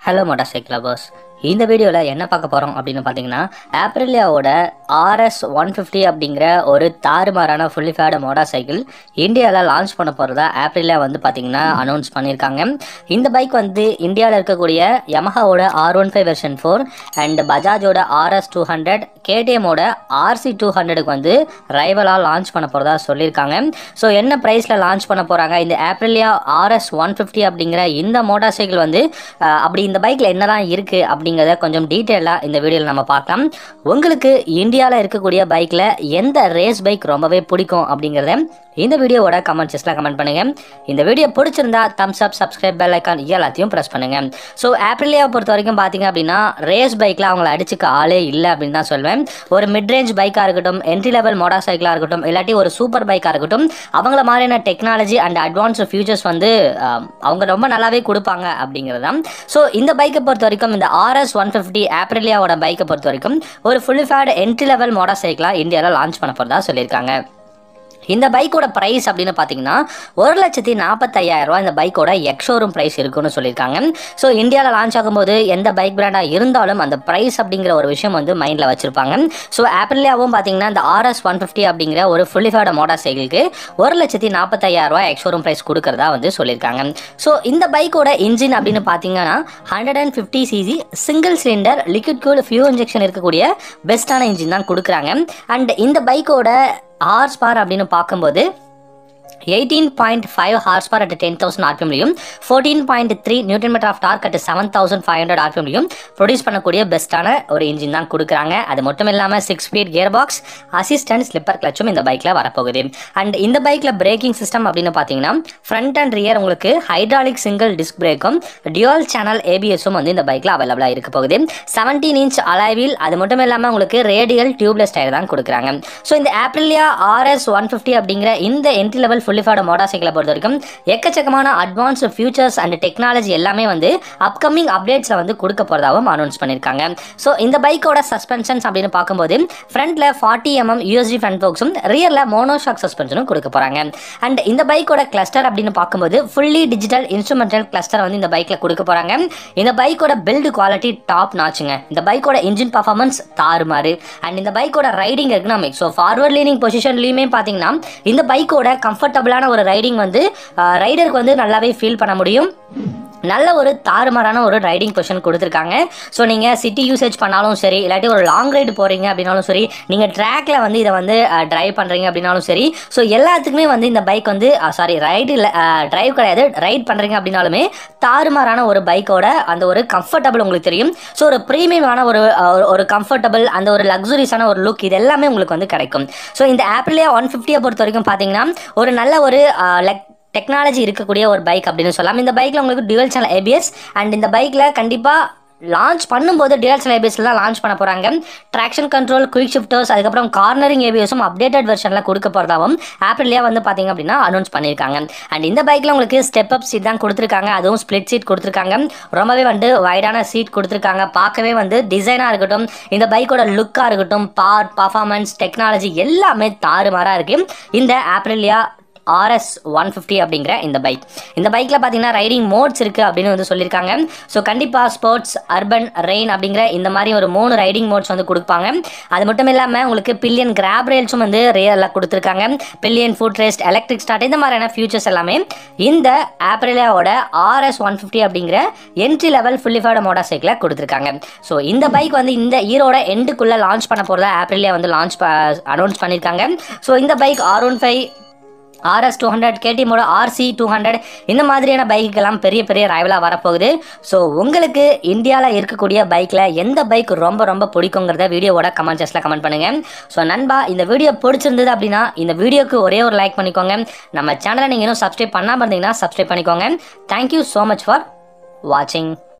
hello motor cycle lovers இந்த வீடியோவில் என்ன பார்க்க போகிறோம் அப்படின்னு பார்த்தீங்கன்னா ஆப்ரிலியாவோட ஆர்எஸ் ஒன் ஃபிஃப்டி அப்படிங்கிற ஒரு தாறுமாறான ஃபுல்லி ஃபேடு மோட்டார் சைக்கிள் இந்தியாவில் லான்ச் பண்ண போகிறதா ஆப்ரிலியா வந்து பார்த்தீங்கன்னா அனௌன்ஸ் பண்ணியிருக்காங்க இந்த பைக் வந்து இந்தியாவில் இருக்கக்கூடிய யமஹாவோட R one five version four and பஜாஜோட ஆர்எஸ் டூ ஹண்ட்ரட் கேடிஎம்மோட ஆர்சி டூ ஹண்ட்ரடுக்கு வந்து ரைவலாக லான்ச் பண்ண போகிறதா சொல்லியிருக்காங்க ஸோ என்ன ப்ரைஸில் லான்ச் பண்ண போகிறாங்க இந்த ஆப்ரிலியா ஆர்எஸ் ஒன் ஃபிஃப்டி அப்படிங்கிற இந்த மோட்டார் சைக்கிள் வந்து அஹ், அப்படி இந்த பைக்கில் என்னதான் இருக்குது அப்படிங்கிறத கொஞ்சம் டீட்டெயிலாக இந்த வீடியோவில் நம்ம பார்க்கலாம் உங்களுக்கு இந்தியாவில் இருக்கக்கூடிய பைக்கில் எந்த ரேஸ் பைக் ரொம்பவே பிடிக்கும் அப்படிங்கிறத இந்த வீடியோவோட கமெண்ட் செக்ஷனில் கமெண்ட் பண்ணுங்கள் இந்த வீடியோ பிடிச்சிருந்தா thumbs up subscribe bell icon எல்லாத்தையும் ப்ரெஸ் பண்ணுங்கள் ஸோ ஆப்ரிலியாவை பொறுத்த வரைக்கும் பார்த்தீங்க அப்படின்னா ரேஸ் பைக்கில் அவங்கள அடிச்சுக்க ஆளே இல்லை அப்படின்னு தான் சொல்வேன் ஒரு மிட் ரேஞ்ச் பைக்காக இருக்கட்டும் என்ட்ரி லெவல் மோட்டார் சைக்கிளாக இருக்கட்டும் இல்லாட்டி ஒரு சூப்பர் பைக்காக இருக்கட்டும் அவங்கள மாதிரியான டெக்னாலஜி அண்ட் அட்வான்ஸ் ஃபியூச்சர்ஸ் வந்து ஆம், அவங்க ரொம்ப நல்லாவே கொடுப்பாங்க அப்படிங்கிறது தான் ஸோ இந்த பைக்கை பொறுத்த வரைக்கும் இந்த ஆர்எஸ் ஒன் ஃபிஃப்டி ஆப்ரிலியாவோட பைக்கை பொறுத்த வரைக்கும் ஒரு ஃபுல்லி ஃபேட் என்ட்ரி லெவல் மோட்டார் சைக்கிளாக இந்தியாவில் லான்ச் பண்ண போகிறதா சொல்லியிருக்காங்க இந்த பைக்கோட ப்ரைஸ் அப்படின்னு பார்த்தீங்கன்னா ஒரு லட்சத்தி நாற்பத்தையாயிரம் ரூபாய் இந்த பைக்கோட எக்ஷோரூம் ப்ரைஸ் இருக்குன்னு சொல்லியிருக்காங்க ஸோ இந்தியாவில் லான்ச் ஆகும்போது எந்த பைக் பிராண்டாக இருந்தாலும் அந்த ப்ரைஸ் அப்படிங்கிற ஒரு விஷயம் வந்து மைண்டில் வச்சிருப்பாங்க ஸோ ஆப்பிள்லேயாவும் பார்த்தீங்கன்னா இந்த ஆர்எஸ் ஒன் ஃபிஃப்டி அப்படிங்கிற ஒரு ஃபுல்லிஃபைட மோட்டார் சைக்கிளுக்கு ஒரு லட்சத்தி நாற்பத்தையாயிரம் ரூபாய் எக்ஷோரூம் ப்ரைஸ் கொடுக்கறதா வந்து சொல்லியிருக்காங்க ஸோ இந்த பைக்கோட இன்ஜின் அப்படின்னு பார்த்தீங்கன்னா hundred and fifty CC single cylinder liquid cool fuel injection இருக்கக்கூடிய பெஸ்ட்டான இன்ஜின் தான் கொடுக்குறாங்க அண்ட் இந்த பைக்கோட ஹார்ஸ் பார் அப்படின்னு பார்க்கும்போது eighteen point five horse power at ten thousand ஆர்பிஎம்லையும் fourteen point three newton metre of torque at seven thousand five hundred ஆர்பிஎம்லையும் ப்ரொடியூஸ் பண்ணக்கூடிய பெஸ்ட்டான ஒரு இன்ஜின் தான் கொடுக்குறாங்க அது மட்டும் இல்லாமல் six speed gear box assistant slipper கிளச்சும் இந்த பைக்கில் வரப்போகுது அண்ட் இந்த பைக்கில் பிரேக்கிங் சிஸ்டம் அப்படின்னு பார்த்தீங்கன்னா ஃப்ரண்ட் அண்ட் ரியர் உங்களுக்கு ஹைட்ராலிக் சிங்கிள் டிஸ்க் பிரேக்கும் டியூவல் சேனல் ஏபிஎஸும் வந்து இந்த பைக்கில் அவைலபிளாக இருக்க போகுது செவன்டீன் இன்ச் அலைவில் அது மட்டும் இல்லாமல் உங்களுக்கு ரேடியல் டியூப்லெஸ் டயர் தான் கொடுக்குறாங்க ஸோ இந்த ஆப்ரிலியா ஆர்எஸ் ஒன் ஃபிஃப்டி அப்படிங்கிற இந்த என்ட்ரி லெவல் ஃபுல்லிஃபைட மோட்டார் சைக்கிளை பொறுத்த வரைக்கும் எக்கச்சக்கமான அட்வான்ஸ் ஃபியூச்சர்ஸ் அண்ட் டெக்னாலஜி எல்லாமே வந்து அப்கமிங் அப்டேட்ஸில் வந்து கொடுக்க போகிறதாகவும் அனௌன்ஸ் பண்ணியிருக்காங்க ஸோ இந்த பைக்கோட சஸ்பென்ஷன்ஸ் அப்படின்னு பார்க்கும்போது ஃப்ரண்ட்ல ஃபார்ட்டி எம்எம் யூஎஸ்டி ஃப்ரண்ட் போக்ஸும் ரியரில் மோனோஷாக் சஸ்பென்ஷனும் கொடுக்க போகிறாங்க அண்ட் இந்த பைக்கோட கிளஸ்டர் அப்படின்னு பார்க்கும்போது ஃபுல்லி டிஜிட்டல் இன்ஸ்ட்ருமெண்டல் கிளஸ்டர் வந்து இந்த பைக்கில் கொடுக்க போகிறாங்க இந்த பைக்கோட பில்டு குவாலிட்டி டாப் நாச்சுங்க இந்த பைக்கோட இன்ஜின் பர்ஃபார்மன்ஸ் தாறுமாறு அண்ட் இந்த பைக்கோட riding economic so forward leaning பொசிஷன்லையுமே பார்த்தீங்கன்னா இந்த பைக்கோட கம்ஃபர்டபுளான ஒரு ரைடிங் வந்து ரைடருக்கு வந்து நல்லாவே ஃபீல் பண்ண முடியும் நல்ல ஒரு தாறுமாறான ஒரு ரைடிங் பொசிஷன் கொடுத்துருக்காங்க ஸோ நீங்கள் சிட்டி யூசேஜ் பண்ணாலும் சரி இல்லாட்டி ஒரு லாங் ரைடு போகிறீங்க அப்படின்னாலும் சரி நீங்கள் ட்ராக்ல வந்து இதை வந்து ட்ரைவ் பண்ணுறீங்க அப்படின்னாலும் சரி ஸோ எல்லாத்துக்குமே வந்து இந்த பைக் வந்து சாரி ரைடு இல்லை டிரைவ் கிடையாது ரைட் பண்ணுறீங்க அப்படின்னாலுமே தாறுமாறான ஒரு பைக்கோட அந்த ஒரு கம்ஃபர்டபுள் உங்களுக்கு தெரியும் ஸோ ஒரு ப்ரீமியமான ஒரு அஹ், ஒரு கம்ஃபர்டபுள் அந்த ஒரு லக்ஸுரியஸான ஒரு லுக் இது எல்லாமே உங்களுக்கு வந்து கிடைக்கும் ஸோ இந்த ஆப்பிளே ஒன் ஃபிஃப்டியை பொறுத்த வரைக்கும் பார்த்தீங்கன்னா ஒரு நல்ல ஒரு லெக் டெக்னாலஜி இருக்கக்கூடிய ஒரு பைக் அப்படின்னு சொல்லலாம் இந்த பைக்கில் உங்களுக்கு டுவல் சேனல் ஏபிஎஸ் அண்ட் இந்த பைக்கில் கண்டிப்பாக லான்ச் பண்ணும்போது டியூவல் சேனல் ஏபிஎஸ்ல தான் லான்ச் பண்ண போகிறாங்க ட்ராக்ஷன் கண்ட்ரோல் குயிக் ஷிஃப்டர்ஸ் அதுக்கப்புறம் கார்னரிங் ஏபிஎஸும் அப்டேட்டட் வெர்ஷனில் கொடுக்க போகிறதாவும் ஆப்பிள்லேயே வந்து பார்த்தீங்க அப்படின்னா அனௌன்ஸ் பண்ணியிருக்காங்க அண்ட் இந்த பைக்கில் உங்களுக்கு ஸ்டெப் அப் சீட் தான் கொடுத்துருக்காங்க அதுவும் ஸ்ப்ளிட் சீட் கொடுத்துருக்காங்க ரொம்பவே வந்து வைடான சீட் கொடுத்துருக்காங்க பார்க்கவே வந்து டிசைனாக இருக்கட்டும் இந்த பைக்கோட லுக்காக இருக்கட்டும் பார்ட் பர்ஃபார்மன்ஸ் டெக்னாலஜி எல்லாமே தாறுமாறாக இருக்குது இந்த ஆப்ரிலியா ஆர்எஸ் ஒன் ஃபிஃப்டி அப்படிங்கிற இந்த பைக் இந்த பைக்கில் பார்த்தீங்கன்னா ரைடிங் மோட்ஸ் இருக்குது அப்படின்னு வந்து சொல்லியிருக்காங்க ஸோ கண்டிப்பாக ஸ்போர்ட்ஸ் அர்பன் ரெயின் அப்படிங்கிற இந்த மாதிரி ஒரு மூணு ரைடிங் மோட்ஸ் வந்து கொடுப்பாங்க அது மட்டும் இல்லாமல் உங்களுக்கு பில்லியன் கிராப் ரேல்ஸும் வந்து ரியலில் கொடுத்துருக்காங்க pillion foot rest electric start இந்த மாதிரியான ஃபியூச்சர்ஸ் எல்லாமே இந்த ஆப்ரிலியாவோட ஆர்எஸ் ஒன் ஃபிஃப்டி அப்படிங்கிற என்ட்ரி லெவல் ஃபுல்லிஃபைட மோட்டார் சைக்கிளை கொடுத்துருக்காங்க ஸோ இந்த பைக் வந்து இந்த ஈரோட எண்டுக்குள்ளே லான்ச் பண்ண போகிறதா ஆப்ரிலியா வந்து லான்ச் அனௌன்ஸ் பண்ணியிருக்காங்க ஸோ இந்த bike R one five RS two hundred கேடிஎம்மோட ஆர்சி டூ ஹண்ட்ரட் இந்த மாதிரியான பைக்கெல்லாம் பெரிய பெரிய ரைவலாக வரப்போகுது ஸோ உங்களுக்கு இந்தியாவில் இருக்கக்கூடிய பைக்கில் எந்த பைக் ரொம்ப ரொம்ப பிடிக்குங்கிறத வீடியோவோட கமெண்ட் செக்ஷனில் கமெண்ட் பண்ணுங்கள் ஸோ நண்பா இந்த வீடியோ பிடிச்சிருந்தது அப்படின்னா இந்த வீடியோக்கு ஒரே ஒரு லைக் பண்ணிக்கோங்க நம்ம சேனலை நீங்கள் இன்னும் சப்ஸ்கிரைப் பண்ணாமல் இருந்தீங்கன்னா சப்ஸ்கிரைப் பண்ணிக்கோங்க தேங்க்யூ ஸோ மச் ஃபார் வாட்சிங்